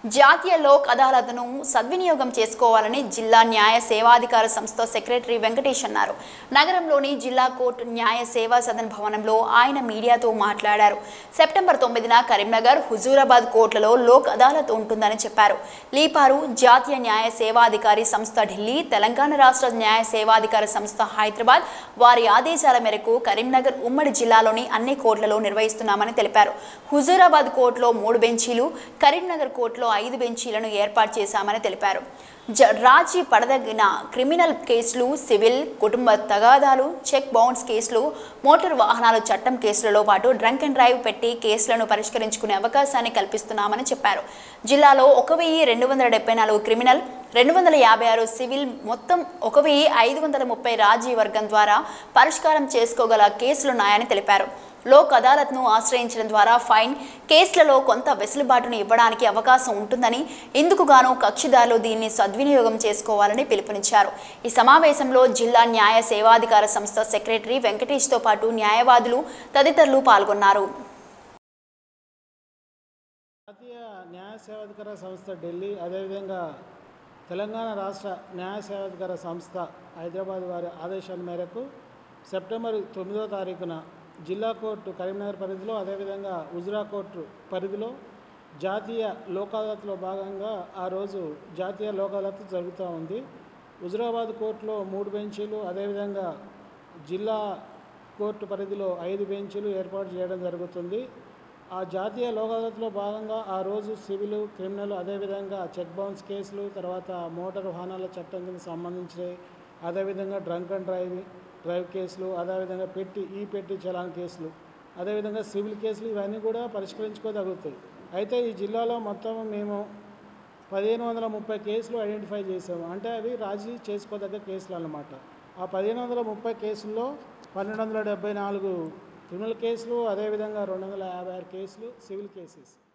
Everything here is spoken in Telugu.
జాతీయ లోక్ అదాలత్ను సద్వినియోగం చేసుకోవాలని జిల్లా న్యాయ సేవాధికార సంస్థ సెక్రటరీ వెంకటేష్ అన్నారు నగరంలోని జిల్లా కోర్టు న్యాయ సేవా సదన్ భవనంలో ఆయన మీడియాతో మాట్లాడారు సెప్టెంబర్ తొమ్మిదిన కరీంనగర్ హుజూరాబాద్ కోర్టులలో లోక్ అదాలత్ ఉంటుందని చెప్పారు లీపారు జాతీయ న్యాయ సేవాధికారి సంస్థ ఢిల్లీ తెలంగాణ రాష్ట్ర న్యాయ సేవాధికార సంస్థ హైదరాబాద్ వారి ఆదేశాల మేరకు కరీంనగర్ ఉమ్మడి జిల్లాలోని అన్ని కోర్టులలో నిర్వహిస్తున్నామని తెలిపారు హుజూరాబాద్ కోర్టులో మూడు బెంచీలు కరీంనగర్ కోర్టులో ఐదు బెంచీలను ఏర్పాటు చేశామని తెలిపారు జ రాజీ పడదగిన క్రిమినల్ కేసులు సివిల్ కుటుంబ తగాదాలు చెక్ బౌన్స్ కేసులు మోటార్ వాహనాల చట్టం కేసులలో పాటు డ్రంక్ అండ్ డ్రైవ్ పెట్టి కేసులను పరిష్కరించుకునే అవకాశాన్ని కల్పిస్తున్నామని చెప్పారు జిల్లాలో ఒక వెయ్యి రెండు వందల డెబ్బై నాలుగు క్రిమినల్ రెండు వందల యాభై ఆరు సివిల్ మొత్తం ఒక వెయ్యి ఐదు వందల ముప్పై రాజీ వర్గం ద్వారా పరిష్కారం చేసుకోగల కేసులున్నాయని తెలిపారు లోక్ అదాలత్ను ఆశ్రయించడం ద్వారా ఫైన్ కేసులలో కొంత వెసులుబాటును ఇవ్వడానికి అవకాశం ఉంటుందని ఇందుకు గాను కక్షిదారులు దీన్ని సద్వినియోగం చేసుకోవాలని పిలుపునిచ్చారు ఈ సమావేశంలో జిల్లా న్యాయ సేవాధికార సంస్థ సెక్రటరీ వెంకటేష్తో పాటు న్యాయవాదులు తదితరులు పాల్గొన్నారు జాతీయ న్యాయ సేవాధికార సంస్థ ఢిల్లీ అదేవిధంగా తెలంగాణ రాష్ట్ర న్యాయ సేవాధికార సంస్థ హైదరాబాద్ వారి ఆదేశాల మేరకు సెప్టెంబర్ తొమ్మిదో తారీఖున జిల్లా కోర్టు కరీంనగర్ పరిధిలో అదేవిధంగా ఉజురా కోర్టు పరిధిలో జాతీయ లోక్ అదాలత్లో భాగంగా ఆ రోజు జాతీయ లోక్ అదాలత్ జరుగుతూ ఉంది హుజురాబాద్ కోర్టులో మూడు బెంచీలు అదేవిధంగా జిల్లా కోర్టు పరిధిలో ఐదు బెంచీలు ఏర్పాటు చేయడం జరుగుతుంది ఆ జాతీయ లోక్ అదాలత్లో భాగంగా ఆ రోజు సివిల్ క్రిమినల్ అదేవిధంగా చెక్ బౌన్స్ కేసులు తర్వాత మోటార్ వాహనాల చట్టం కింద సంబంధించినవి అదేవిధంగా డ్రంక్ అండ్ డ్రైవ్ డ్రైవ్ కేసులు అదేవిధంగా పెట్టి ఈ పెట్టి చలాన్ కేసులు అదేవిధంగా సివిల్ కేసులు ఇవన్నీ కూడా పరిష్కరించుకోగలుగుతాయి అయితే ఈ జిల్లాలో మొత్తం మేము పదిహేను వందల ముప్పై కేసులు ఐడెంటిఫై చేసాము అంటే అవి రాజీ చేసుకోదగ్గ కేసులు అన్నమాట ఆ పదిహేను వందల ముప్పై కేసుల్లో పన్నెండు వందల డెబ్బై నాలుగు క్రిమినల్ కేసులు అదేవిధంగా రెండు వందల యాభై ఆరు కేసులు సివిల్ కేసెస్